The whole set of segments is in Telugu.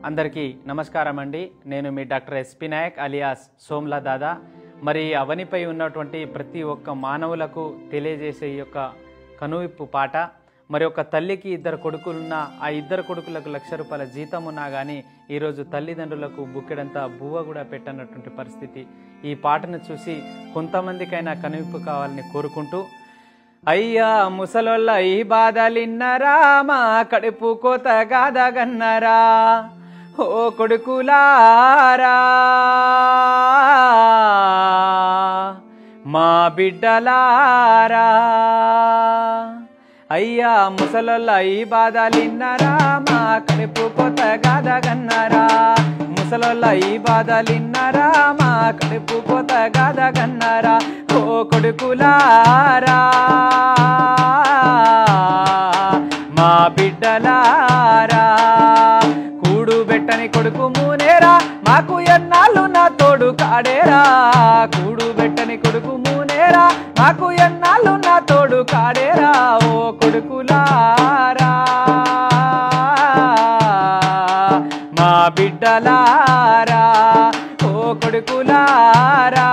అందరికీ నమస్కారం అండి నేను మీ doctor SP Nayak alias Somla Dada మరి అవనిపై ఉన్నటువంటి ప్రతి ఒక్క మానవులకు తెలియజేసే ఈ యొక్క కనువిప్పు పాట మరి ఒక తల్లికి ఇద్దరు కొడుకులున్నా ఆ ఇద్దరు కొడుకులకు లక్ష రూపాయల జీతం ఉన్నా కానీ ఈరోజు తల్లిదండ్రులకు బుక్కెడంత బువ్వ కూడా పెట్టనటువంటి పరిస్థితి ఈ పాటను చూసి కొంతమందికైనా కనువిప్పు కావాలని కోరుకుంటూ అయ్యా ముసలోళ్ళ ఈ బాధలిన్నరా మా కడుపు కోత గాదగన్నరా ఓ కొడుకులారా మా బిడ్డలారా అయ్యా ముసలోళ్ళ ఈ బాధలిన్నరా మా కడుపు కోత గాదగన్నరా ముసలోళ్ళ ఈ బాధలిన్నరా మా కడుపు కోత గాదగన్నరా ఓ కొడుకులారా మా బిడ్డలారా కూడు పెట్టని కొడుకు మూనేరా మాకు ఎన్నాళ్ళు నా తోడు కాడేరా కూడు పెట్టని కొడుకు మూనేరా మాకు ఎన్నాళ్ళు నా తోడు కాడేరా ఓ కొడుకులారా మా బిడ్డలారా ఓ కొడుకులారా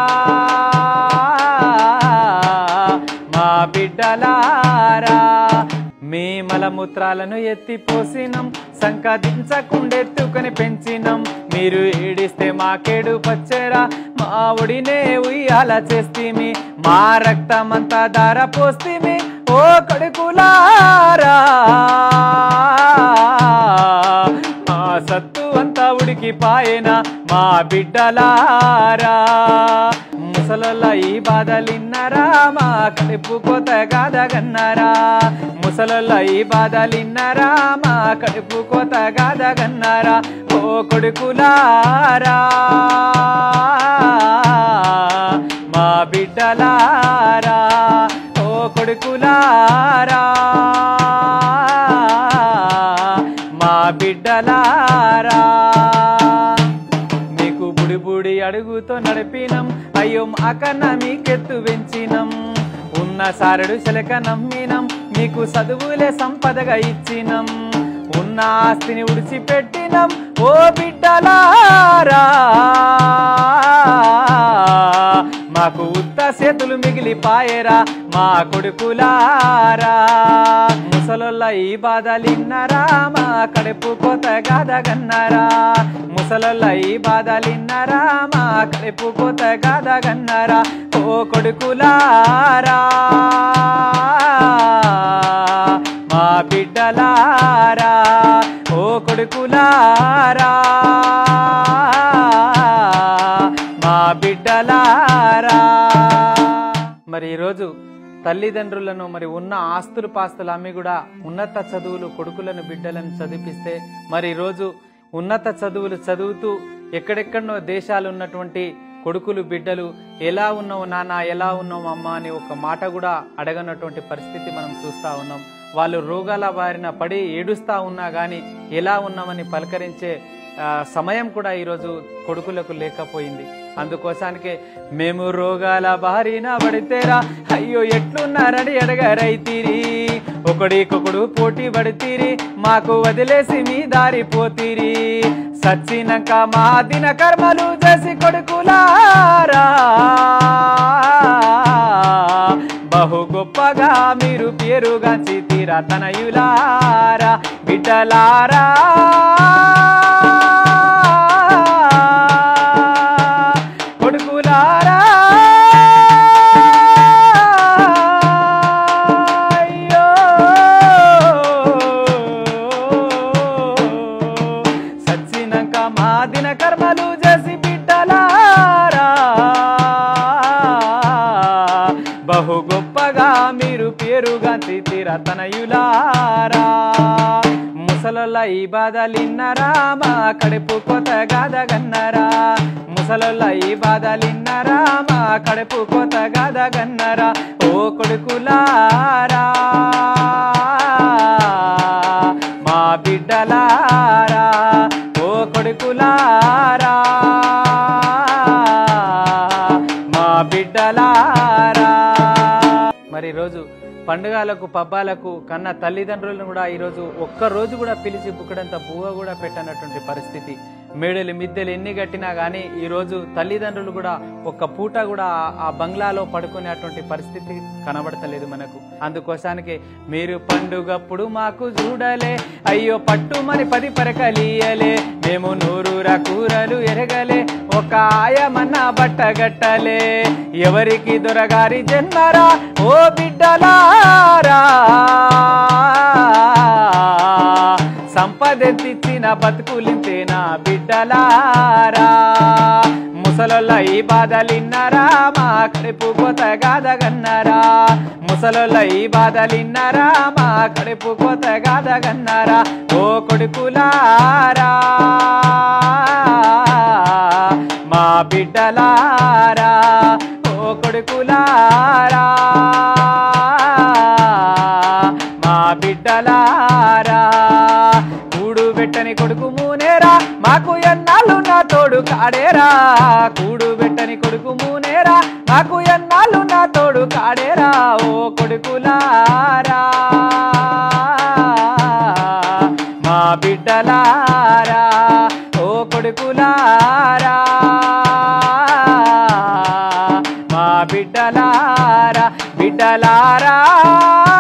మా బిడ్డలారా మీ మలమూత్రాలను ఎత్తి పోసినం సంకదించకుండెత్తుకొని పెంచినం మీరు ఏడిస్తే మాకేడు పచ్చేరా మా ఒడినే ఉయ్యాల చేస్తీమి మా రక్తమంతా దార పోస్తీమి ఓ కొడుకులారా మా సత్తు అంతా ఉడికి పాయన మా బిడ్డలారా ముసలల్ల ఈ బాధలిన్నరా మా కడుపు కోత గాదగన్నరా ముసలల్ల ఈ బాధలిన్నరా మా కడుపు కోత గాదగన్నరా ఓ కొడుకులారా మా బిడ్డలారా ఓ కొడుకులారా మా బిడ్డలారా మీకు బుడి బుడి అడుగుతో నడిపినం అయ్యో మాకన్నా మీకెత్తు పెంచినం ఉన్న సారడు శలక నమ్మినం మీకు చదువులే సంపదగా ఇచ్చినం ఉన్న ఆస్తిని ఉడిచిపెట్టినం ఓ బిడ్డలారా మాకు ఉత్త చేతులు మిగిలిపాయరా మా కొడుకులారా ముసలొల్ల ఈ బాధలిన్నరా మా కడుపు కోత గాదగన్నరా ముసలొల్ల ఈ బాధలిన్నరా మా కడుపు కోత గాదగన్నరా ఓ కొడుకులారా మా బిడ్డలారా ఓ కొడుకులారా మా బిడ్డలారా మరి ఈరోజు తల్లిదండ్రులను మరి ఉన్న ఆస్తులు పాస్తులు అమ్మి కూడా ఉన్నత చదువులు కొడుకులను బిడ్డలను చదివిపిస్తే మరి ఈరోజు ఉన్నత చదువులు చదువుతూ ఎక్కడెక్కడనో దేశాలు ఉన్నటువంటి కొడుకులు బిడ్డలు ఎలా ఉన్నావు నాన్న ఎలా ఉన్నావు అమ్మ అని ఒక మాట కూడా అడగనటువంటి పరిస్థితి మనం చూస్తా ఉన్నాం వాళ్ళు రోగాల బారిన పడి ఏడుస్తా ఉన్నా కానీ ఎలా ఉన్నామని పలకరించే ఆ, సమయం కూడా ఈరోజు కొడుకులకు లేకపోయింది అందుకోసానికే మేము రోగాల బారిన పడితేరా అయ్యో ఎట్లున్నారని అడగరైతిరి ఒకడికొకడు పోటీ పడితీరి మాకు వదిలేసి మీ దారి పోతీరి సచ్చినాక మా దిన కర్మలు చేసి కొడుకులారా బహు గొప్పగా మీరు పేరుగాంచి తీరా తనయులారా బిడ్డలారా కొడుకులారా అయ్యో సచ్చినాక మా దిన కర్మలు చేసి బిడ్డలారా బహు గొప్పగా మీరు పేరుగా తీరా తనయులారా ముసలొల్ల ఈ బాధలిన్నరా మా కడుపు కొత గాదగన్నరా ముసలొల్ల ఈ బాధలిన్నరా మా కడుపు కొత గాదగన్నరా ఓ కొడుకులారా మా బిడ్డలారా ఓ కొడుకులారా మా బిడ్డలారా మరి మరి ఈరోజు పండుగలకు పబ్బాలకు కన్న తల్లిదండ్రులను కూడా ఈరోజు ఒక్క రోజు కూడా పిలిచి బుక్కడంత బువ్వ కూడా పెట్టనటువంటి పరిస్థితి మేడలు మిద్దెలు ఎన్ని కట్టినా కానీ ఈరోజు తల్లిదండ్రులు కూడా ఒక్క పూట కూడా ఆ- ఆ బంగ్లాలో పడుకునేటువంటి పరిస్థితి కనబడతలేదు మనకు అందుకోసానికి మీరు పండుగప్పుడు మాకు చూడలే అయ్యో పట్టుమని పది పరకలీయలే మేము నూరూర కూరలు ఎరగలే ఒక ఆయమన్న బట్టగట్టలే ఎవరికి దొరగారి జన్మరా ఓ బిడ్డలారా సంపదెత్తిచ్చిన బతుకులింతేనా బిడ్డలారా ముసలొల్ల ఈ బాధలిన్నరా మా కడుపు కొత గాదగన్నరా ముసలొల్ల ఈ బాధలిన్నరా మా కడుపు కొత గాదగన్నరా ఓ కొడుకులారా మా బిడ్డలారా ఓ కొడుకులారా మా బిడ్డలారా కూడు పెట్టని కొడుకు మూనేరా మాకు ఎన్నాళ్ళు నా తోడు కాడేరా కూడు పెట్టని కొడుకు మూనేరా మాకు ఎన్నాళ్ళు నా తోడు కాడేరా ఓ కొడుకులారా మా బిడ్డలారా ఓ కొడుకులారా మా బిడ్డలారా బిడ్డలారా